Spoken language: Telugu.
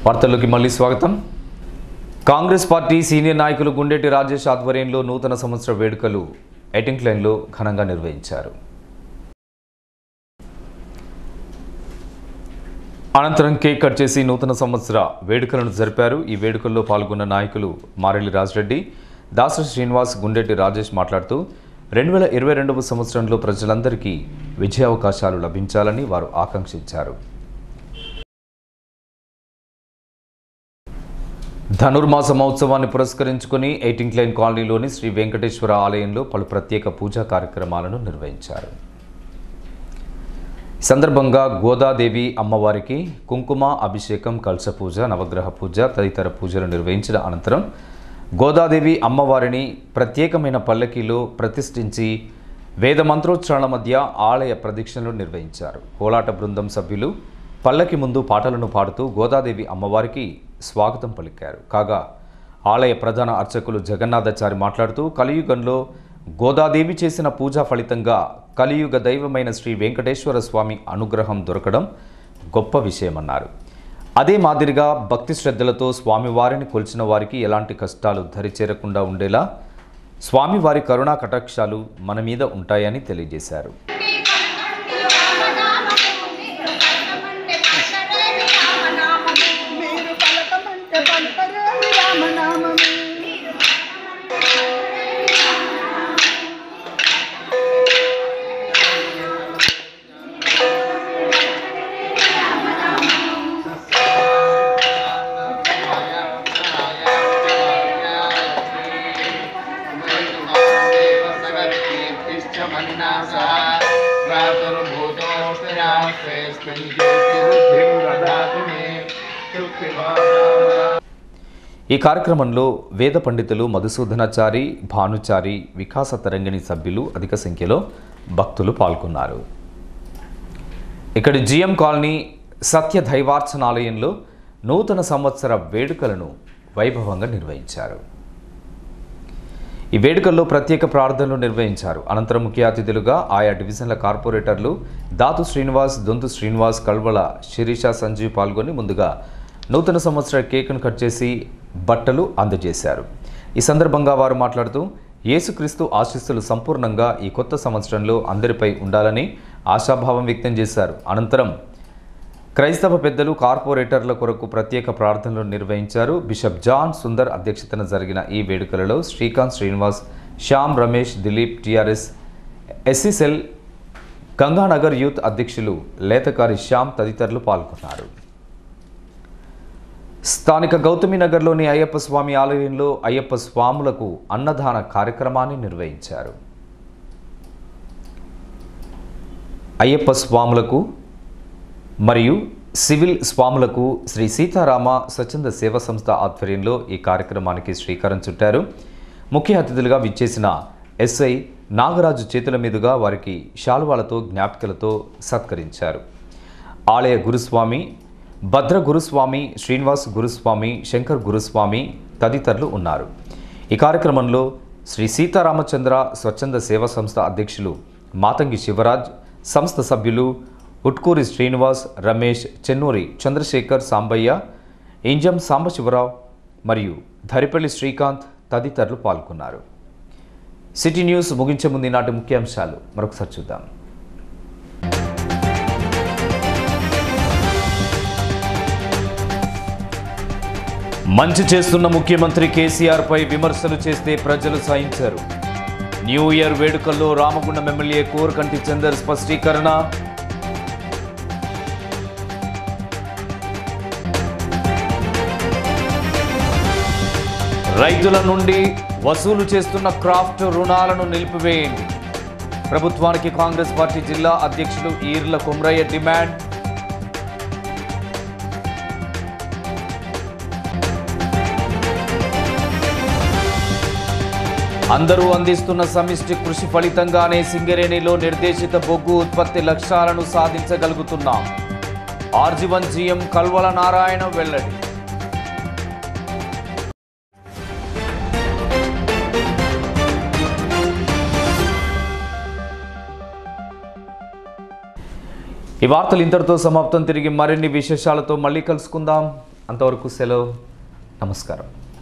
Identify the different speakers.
Speaker 1: వార్తల్లోకి మళ్ళీ స్వాగతం కాంగ్రెస్ పార్టీ సీనియర్ నాయకులు గుండెటి రాజేష్ ఆధ్వర్యంలో నూతన సంవత్సర వేడుకలు ఎటింగ్ లైన్లో ఘనంగా నిర్వహించారు అనంతరం కేక్ కట్ చేసి నూతన సంవత్సర వేడుకలను జరిపారు ఈ వేడుకల్లో పాల్గొన్న నాయకులు మారెల్లి రాజరెడ్డి దాసరి శ్రీనివాస్ గుండెటి రాజేష్ మాట్లాడుతూ రెండు వేల ఇరవై రెండవ సంవత్సరంలో ప్రజలందరికీ విజయావకాశాలు లభించాలని వారు ఆకాంక్షించారు ధనుర్మాస మహోత్సవాన్ని పురస్కరించుకుని ఎయిటింగ్ లైన్ కాలనీలోని శ్రీ వెంకటేశ్వర ఆలయంలో పలు ప్రత్యేక పూజా కార్యక్రమాలను నిర్వహించారు ఈ సందర్భంగా గోదాదేవి అమ్మవారికి కుంకుమ అభిషేకం కలశ పూజ నవగ్రహ పూజ తదితర పూజలు నిర్వహించిన అనంతరం గోదాదేవి అమ్మవారిని ప్రత్యేకమైన పల్లకీలో ప్రతిష్ఠించి వేద మంత్రోచ్చారణ మధ్య ఆలయ ప్రదక్షిణలు నిర్వహించారు కోలాట బృందం సభ్యులు పల్లకి ముందు పాటలను పాడుతూ గోదాదేవి అమ్మవారికి స్వాగతం పలికారు కాగా ఆలయ ప్రధాన అర్చకులు జగన్నాథాచారి మాట్లాడుతూ కలియుగంలో గోదాదేవి చేసిన పూజా ఫలితంగా కలియుగ దైవమైన శ్రీ వెంకటేశ్వర స్వామి అనుగ్రహం దొరకడం గొప్ప విషయమన్నారు అదే మాదిరిగా భక్తి శ్రద్ధలతో స్వామివారిని కొలిచిన వారికి ఎలాంటి కష్టాలు దరిచేరకుండా ఉండేలా స్వామివారి కరుణా కటాక్షాలు మన మీద ఉంటాయని తెలియజేశారు
Speaker 2: మీరు పలకమంటే పలకరేమి రామనామమే
Speaker 1: ఈ కార్యక్రమంలో వేద పండితులు మధుసూదనాచారి భానుచారి వికాస తరంగిణి సభ్యులు అధిక సంఖ్యలో భక్తులు పాల్గొన్నారు ఇక్కడి జిఎం కాలనీ సత్య దైవార్చనాలయంలో నూతన సంవత్సర వేడుకలను వైభవంగా నిర్వహించారు ఈ వేడుకల్లో ప్రత్యేక ప్రార్థనలు నిర్వహించారు అనంతరం ముఖ్య అతిథులుగా ఆయా డివిజన్ల కార్పొరేటర్లు దాతు శ్రీనివాస్ దొంతు శ్రీనివాస్ కల్వల శిరీష సంజీవ్ పాల్గొని ముందుగా నూతన సంవత్సర కేక్ను కట్ చేసి బట్టలు అందజేశారు ఈ సందర్భంగా వారు మాట్లాడుతూ యేసుక్రీస్తు ఆశీస్సులు సంపూర్ణంగా ఈ కొత్త సంవత్సరంలో అందరిపై ఉండాలని ఆశాభావం వ్యక్తం చేశారు అనంతరం క్రైస్తవ పెద్దలు కార్పొరేటర్ల కొరకు ప్రత్యేక ప్రార్థనలు నిర్వహించారు బిషప్ జాన్ సుందర్ అధ్యక్షతన జరిగిన ఈ వేడుకలలో Srikanth Srinivas Shyam Ramesh Dilip TRS SC cell Ganganagar youth అధ్యక్షులు లేతకారి శ్యామ్ తదితరులు పాల్గొన్నారు స్థానిక గౌతమి నగర్లోని అయ్యప్ప స్వామి ఆలయంలో అయ్యప్ప స్వాములకు అన్నదాన కార్యక్రమాన్ని నిర్వహించారు అయ్యప్ప స్వాములకు మరియు సివిల్ స్వాములకు శ్రీ సీతారామ స్వచ్ఛంద సేవా సంస్థ ఆధ్వర్యంలో ఈ కార్యక్రమానికి శ్రీకారం చుట్టారు ముఖ్య అతిథులుగా విచ్చేసిన ఎస్ఐ నాగరాజు చేతుల మీదుగా వారికి శాలువాలతో జ్ఞాపికలతో సత్కరించారు ఆలయ గురుస్వామి భద్ర గురుస్వామి శ్రీనివాస్ గురుస్వామి శంకర్ గురుస్వామి తదితరులు ఉన్నారు ఈ కార్యక్రమంలో శ్రీ సీతారామచంద్ర స్వచ్ఛంద సేవా సంస్థ అధ్యక్షులు మాతంగి శివరాజ్ సంస్థ సభ్యులు ఉట్కూరి శ్రీనివాస్ రమేష్ చెన్నూరి చంద్రశేఖర్ సాంబయ్య ఇంజం సాంబశివరావు మరియు ధరిపల్లి శ్రీకాంత్ తదితరులు పాల్గొన్నారు సిటీ న్యూస్ ముగించే ముందు ఈనాటి ముఖ్యాంశాలు మరొకసారి చూద్దాం మంచి చేస్తున్న ముఖ్యమంత్రి కేసీఆర్ పై విమర్శలు చేస్తే ప్రజలు సహించారు న్యూ ఇయర్ వేడుకల్లో రామగుండం ఎమ్మెల్యే కోరకంటి చందర్ స్పష్టీకరణ రైతుల నుండి వసూలు చేస్తున్న క్రాఫ్ట్ రుణాలను నిలిపివేయండి ప్రభుత్వానికి కాంగ్రెస్ పార్టీ జిల్లా అధ్యక్షులు ఈర్ల కుమ్రయ్య డిమాండ్ అందరూ అందిస్తున్న సమిష్టి కృషి ఫలితంగానే సింగరేణిలో నిర్దేశిత బొగ్గు ఉత్పత్తి లక్ష్యాలను సాధించగలుగుతున్నాం ఆర్జీవన్ జీఎం కల్వల నారాయణ వెల్లడి ఈ వార్తలు ఇంతటితో సమాప్తం తిరిగి మరిన్ని విశేషాలతో మళ్ళీ కలుసుకుందాం అంతవరకు సెలవు నమస్కారం